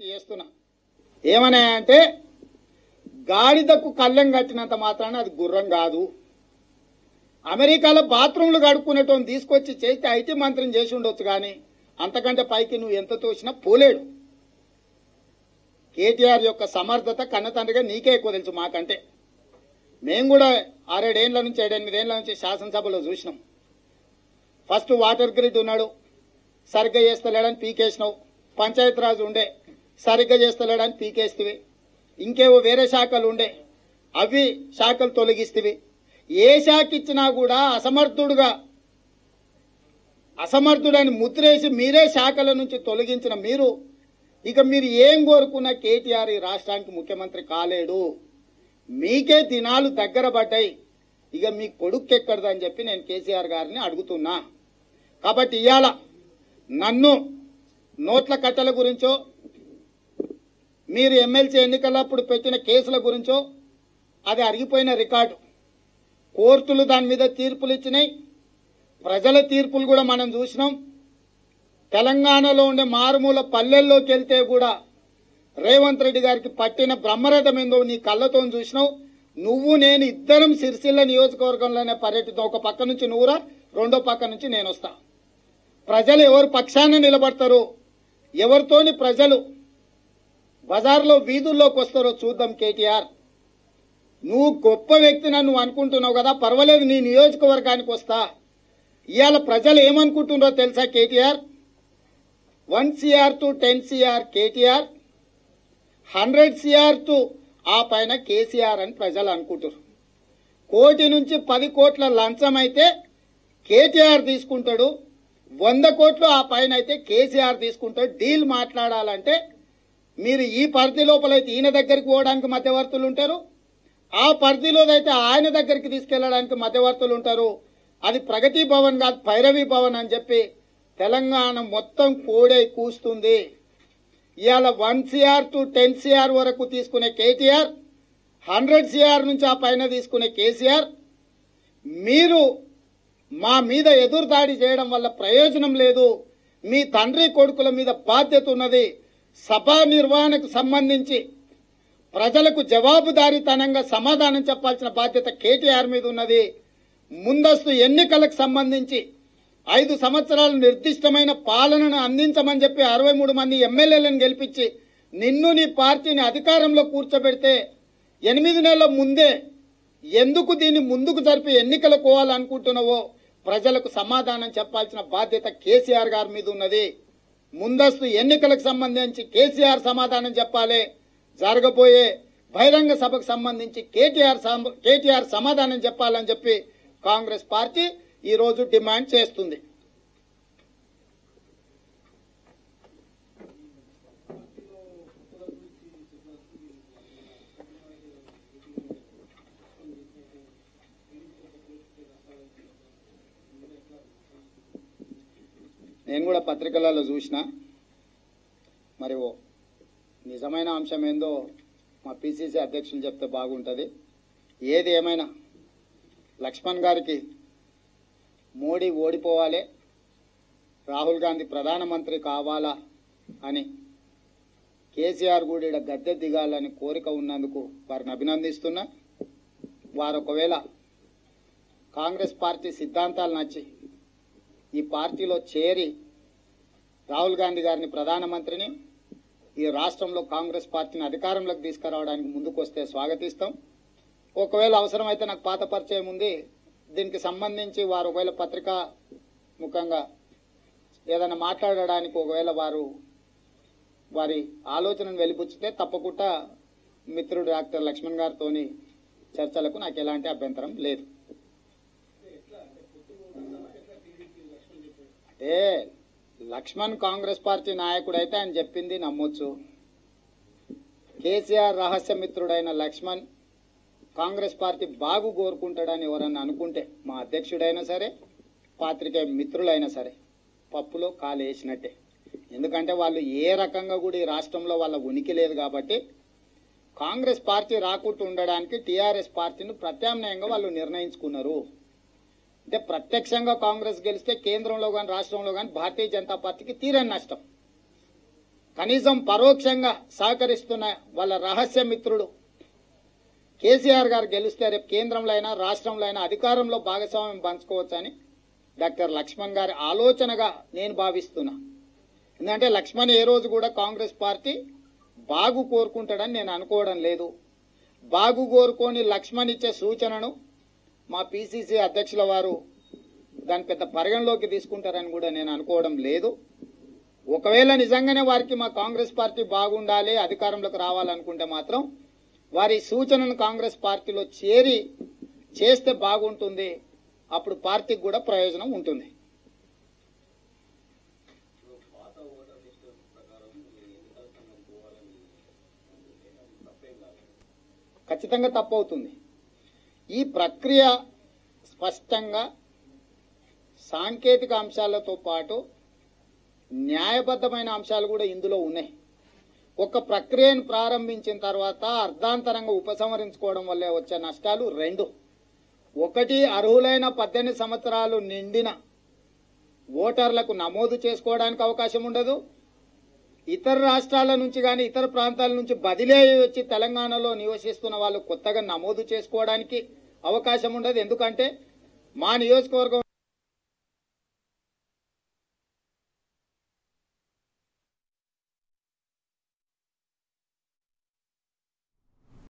చేస్తున్నా ఏమన్నా అంటే గాడిదకు కళ్ళెం కట్టినంత మాత్రాన అది గుర్రం కాదు అమెరికాలో బాత్రూంలు కడుక్కునేటోని తీసుకొచ్చి చేస్తే ఐటీ మంత్రిని చేసి ఉండొచ్చు కానీ అంతకంటే పైకి నువ్వు ఎంత తోసినా పోలేడు కేటీఆర్ యొక్క సమర్థత కన్నతండ్రిగా నీకే ఎక్కువ తెలుసు మాకంటే మేము కూడా ఆరేడేళ్ల నుంచి ఏడెనిమిదేళ్ల నుంచి శాసనసభలో చూసినాం ఫస్ట్ వాటర్ గ్రిడ్ ఉన్నాడు సరిగ్గా చేస్తలేడని పీకేసినావు పంచాయతీరాజ్ ఉండే సరిగ్గా చేస్తలేడని పీకేస్తివి ఇంకేవో వేరే శాఖలు ఉండే అవి శాఖలు తొలగిస్తివి ఏ శాఖ ఇచ్చినా కూడా అసమర్థుడుగా అసమర్థుడని ముద్రేసి మీరే శాఖల నుంచి తొలగించిన మీరు ఇక మీరు ఏం కోరుకున్నా కేటీఆర్ ఈ రాష్ట్రానికి ముఖ్యమంత్రి కాలేడు మీకే దినాలు దగ్గర పడ్డాయి ఇక మీ కొడుకు ఎక్కడదని చెప్పి నేను కేసీఆర్ గారిని అడుగుతున్నా కాబట్టి ఇవాళ నన్ను నోట్ల కట్టల గురించో మీరు ఎమ్మెల్సీ ఎన్నికలప్పుడు పెట్టిన కేసుల గురించో అది అరిగిపోయిన రికార్డు కోర్టులు దాని మీద తీర్పులు ఇచ్చినాయి ప్రజల తీర్పులు కూడా మనం చూసినాం తెలంగాణలో ఉండే మారుమూల పల్లెల్లోకి వెళ్తే కూడా రేవంత్ రెడ్డి గారికి పట్టిన బ్రహ్మరథం ఏందో నీ కళ్ళతో చూసినావు నువ్వు నేను ఇద్దరం సిరిసిల్ల నియోజకవర్గంలోనే పర్యటిద్దాం ఒక పక్క నుంచి నువ్వురా రెండో పక్క నుంచి నేను వస్తా ప్రజలు ఎవరు పక్షాన నిలబడతారు ఎవరితోని ప్రజలు బజార్లో వీధుల్లోకి వస్తారో చూద్దాం కేటీఆర్ నువ్వు గొప్ప వ్యక్తిని నువ్వు అనుకుంటున్నావు కదా పర్వాలేదు నీ నియోజకవర్గానికి వస్తా ఇవాళ ప్రజలు ఏమనుకుంటున్నారో తెలుసా KTR one CR to ten CR KTR hundred CR to ఆ పైన కేసీఆర్ అని ప్రజలు అనుకుంటారు కోటి నుంచి పది కోట్ల లంచం అయితే కేటీఆర్ తీసుకుంటాడు వంద కోట్లు ఆ పైన అయితే కేసీఆర్ తీసుకుంటాడు డీల్ మాట్లాడాలంటే మీరు ఈ పరిధి లోపల అయితే ఈయన దగ్గరికి పోవడానికి మధ్యవర్తులు ఉంటారు ఆ పరిధిలో అయితే ఆయన దగ్గరికి తీసుకెళ్లడానికి మధ్యవర్తులు ఉంటారు అది ప్రగతి భవన్ కాదు భైరవి భవన్ అని చెప్పి తెలంగాణ మొత్తం కోడై కూస్తుంది ఇవాళ one CR to ten CR వరకు తీసుకునే కేటీఆర్ హండ్రెడ్ సిఆర్ నుంచి ఆ పైన తీసుకునే కేసీఆర్ మీరు మా మీద ఎదురుదాడి చేయడం వల్ల ప్రయోజనం లేదు మీ తండ్రి కొడుకుల మీద బాధ్యత ఉన్నది సభా నిర్వహణకు సంబంధించి ప్రజలకు జవాబుదారీతనంగా సమాధానం చెప్పాల్సిన బాధ్యత కేటీఆర్ మీద ఉన్నది ముందస్తు ఎన్నికలకు సంబంధించి ఐదు సంవత్సరాలు నిర్దిష్టమైన పాలనను అందించమని చెప్పి అరవై మూడు మంది ఎమ్మెల్యేలను గెలిపించి నిన్ను నీ పార్టీని అధికారంలో కూర్చోబెడితే ఎనిమిది నెలల ముందే ఎందుకు దీన్ని ముందుకు జరిపి ఎన్నికలు పోవాలనుకుంటున్నావో ప్రజలకు సమాధానం చెప్పాల్సిన బాధ్యత కేసీఆర్ గారి మీద ఉన్నది ముందస్తు ఎన్నికలకు సంబంధించి కేసీఆర్ సమాధానం చెప్పాలి జరగబోయే బహిరంగ సభకు సంబంధించి కేటీఆర్ సమ- కేటీఆర్ సమాధానం చెప్పాలని చెప్పి కాంగ్రెస్ పార్టీ ఈ రోజు డిమాండ్ చేస్తుంది నేను కూడా పత్రికలలో చూసిన మరి ఓ నిజమైన అంశం ఏందో మా పిసిసి అధ్యక్షులు చెప్తే బాగుంటుంది ఏది ఏమైనా లక్ష్మణ్ గారికి మోడీ ఓడిపోవాలి రాహుల్ గాంధీ ప్రధానమంత్రి కావాలా అని కేసీఆర్ కూడా ఈడ గద్దె దిగాలని కోరిక ఉన్నందుకు వారిని అభినందిస్తున్నా వారు ఒకవేళ కాంగ్రెస్ పార్టీ సిద్ధాంతాలు నచ్చి ఈ పార్టీలో చేరి రాహుల్ గాంధీ గారిని ప్రధానమంత్రిని ఈ రాష్ట్రంలో కాంగ్రెస్ పార్టీని అధికారంలోకి తీసుకురావడానికి ముందుకు వస్తే స్వాగతిస్తాం ఒకవేళ అవసరమైతే నాకు పాత పరిచయం ఉంది దీనికి సంబంధించి వారు ఒకవేళ పత్రికా ముఖంగా ఏదైనా మాట్లాడడానికి ఒకవేళ వారు వారి ఆలోచనను వెలిపుచ్చితే తప్పకుండా మిత్రుడు డాక్టర్ లక్ష్మణ్ గారితోని చర్చలకు నాకు ఎలాంటి అభ్యంతరం లేదు అంటే లక్ష్మణ్ కాంగ్రెస్ పార్టీ నాయకుడు అయితే ఆయన చెప్పింది నమ్మొచ్చు కేసీఆర్ రహస్య మిత్రుడైన లక్ష్మణ్ కాంగ్రెస్ పార్టీ బాగు కోరుకుంటాడని ఎవరన్నా అనుకుంటే మా అధ్యక్షుడైనా సరే పాత్రికేయ మిత్రులైనా సరే పప్పులో కాలు వేసినట్టే ఎందుకంటే వాళ్ళు ఏ రకంగా కూడా ఈ రాష్ట్రంలో వాళ్ళ ఉనికి లేదు కాబట్టి కాంగ్రెస్ పార్టీ రాకుండా ఉండడానికి టీఆర్ఎస్ పార్టీని ప్రత్యామ్నాయంగా వాళ్ళు నిర్ణయించుకున్నారు అంటే ప్రత్యక్షంగా కాంగ్రెస్ గెలిస్తే కేంద్రంలో కానీ రాష్ట్రంలో కానీ భారతీయ జనతా పార్టీకి తీరని నష్టం కనీసం పరోక్షంగా సహకరిస్తున్న వాళ్ళ రహస్య మిత్రుడు కేసీఆర్ గారు గెలిస్తే రేపు కేంద్రంలో అయినా రాష్ట్రంలో అయినా అధికారంలో భాగస్వామ్యం పంచుకోవచ్చని డాక్టర్ లక్ష్మణ్ గారి ఆలోచనగా నేను భావిస్తున్నా ఎందుకంటే లక్ష్మణ్ ఏ రోజు కూడా కాంగ్రెస్ పార్టీ బాగు కోరుకుంటాడని నేను అనుకోవడం లేదు బాగు కోరుకొని లక్ష్మణ్ ఇచ్చే సూచనను మా పిసిసి అధ్యక్షుల వారు దాని పెద్ద పరిగణలోకి తీసుకుంటారని కూడా నేను అనుకోవడం లేదు ఒకవేళ నిజంగానే వారికి మా కాంగ్రెస్ పార్టీ బాగుండాలి అధికారంలోకి రావాలనుకుంటే మాత్రం వారి సూచనను కాంగ్రెస్ పార్టీలో చేరి చేస్తే బాగుంటుంది అప్పుడు పార్టీకి కూడా ప్రయోజనం ఉంటుంది ఖచ్చితంగా తప్పవుతుంది ఈ ప్రక్రియ స్పష్టంగా సాంకేతిక అంశాలతో పాటు న్యాయబద్ధమైన అంశాలు కూడా ఇందులో ఉన్నాయి ఒక ప్రక్రియను ప్రారంభించిన తర్వాత అర్ధాంతరంగా ఉపసంహరించుకోవడం వల్ల వచ్చే నష్టాలు రెండు ఒకటి అర్హులైన పద్దెనిమిది సంవత్సరాలు నిండిన ఓటర్లకు నమోదు చేసుకోవడానికి అవకాశం ఉండదు ఇతర రాష్ట్రాల నుంచి కానీ ఇతర ప్రాంతాల నుంచి బదిలీ అయ్యి వచ్చి తెలంగాణలో నివసిస్తున్న వాళ్ళు కొత్తగా నమోదు చేసుకోవడానికి అవకాశం ఉండదు ఎందుకంటే మా నియోజకవర్గం